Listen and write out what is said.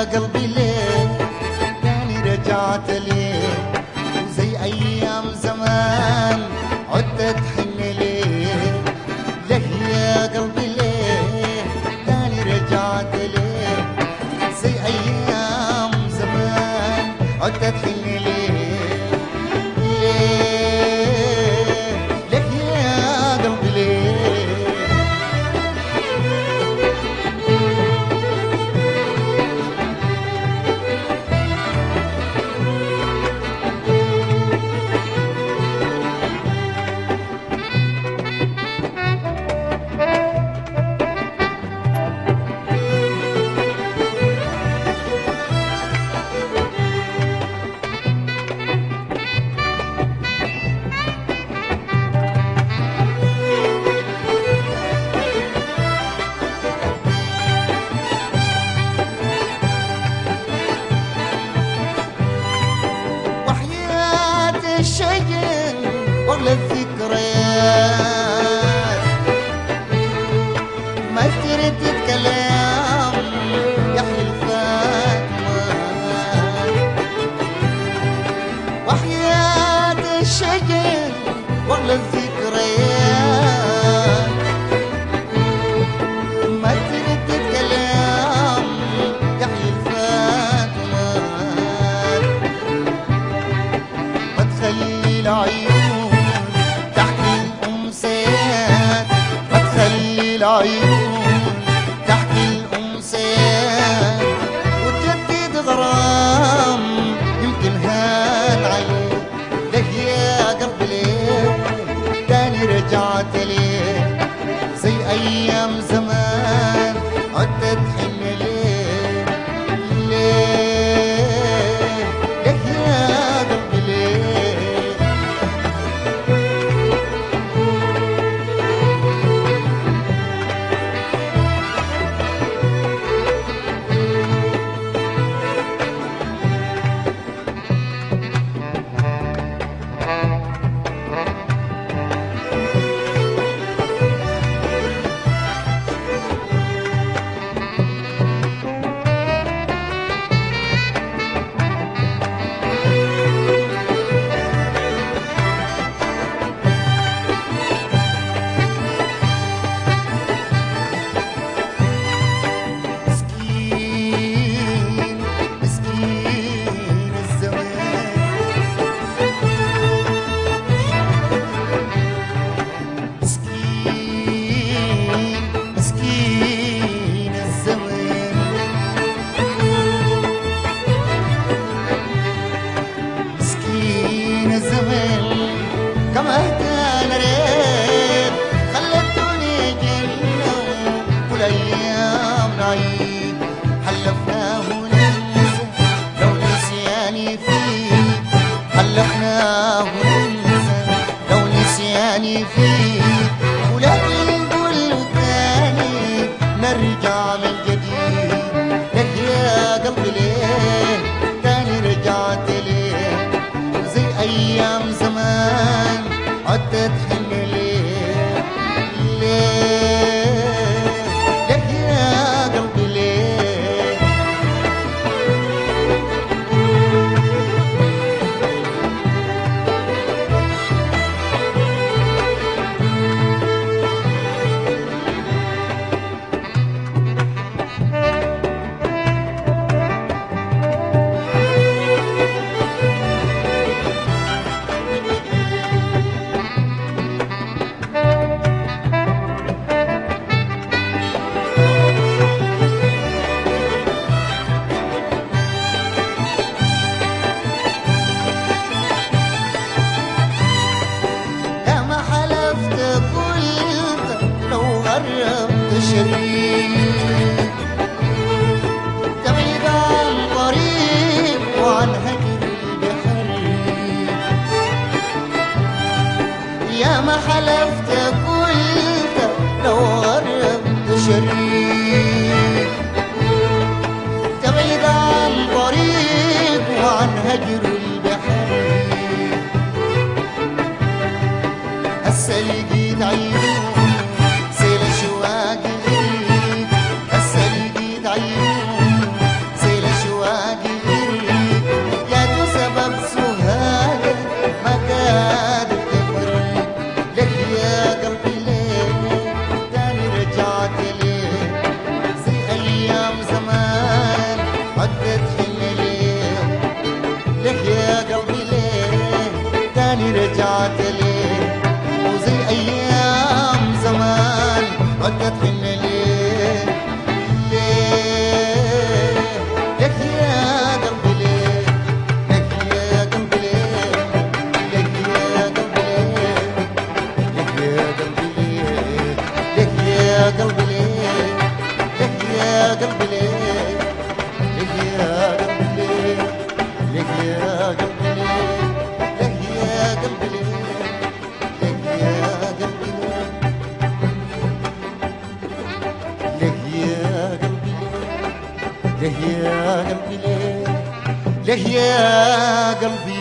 يا قلبي ليه تاني رجعت ليه وزي ايام زمان عدت تحن ليه ليه يا قلبي ليه تاني رجعت ليه زي ايام زمان عدت تحن ليه ليه ليه يا قلبي ليه وحياة الشجن ولا الذكريات ما تردد كلام يحيي الفاتمة وحياة الشجن ولا الذكريات ما تردد كلام يحيي الفاتمة ما تخلي العيون تحكي الأمسيات ما تخلي العيون تحكي الأمسيات وتجدد غرام يمكن هان عليه ليه يا قلبي ليه تاني رجعت ليه زي أيام زمان عدت حن ليه ليه ليه يا قلبي ليه مسكين مسكين الزمان مسكين مسكين الزمان مسكين الزمن كما كان ريت خلتوني جنة والايام نعيد حلفناه ننسى لو نسياني فيك حلفناه ننسى لو نسياني فيك ولكن كل تاني نرجع من جديد لك يا قلبي ليه تاني رجعت ليه زي ايام زمان عدت حن ليه ليه ليه يا قلبي ليه يا ما حلفت قلت لو غربت شريك تبعد عن طريق وعن هجر البحر يا ما حلفت قلت لو غربت شريك تبعد عن طريق وعن هجر البحر هسه لقيت عيون سيل اشواق غير رجعت ليه زي ايام زمان عدت حن ليه ليه يا قلبي ليه تاني رجعت ليه وزي ايام زمان عدت حن ليه ليه ليه يا قلبي ليه ليه يا قلبي ليه ليه يا قلبي ليه لك يا قلبي ليه لك يا قلبي ليه لك يا قلبي ليه لك يا قلبي ليه لك يا قلبي ليه لك يا قلبي ليه لك يا قلبي ليه لك يا قلبي ليه لك يا قلبي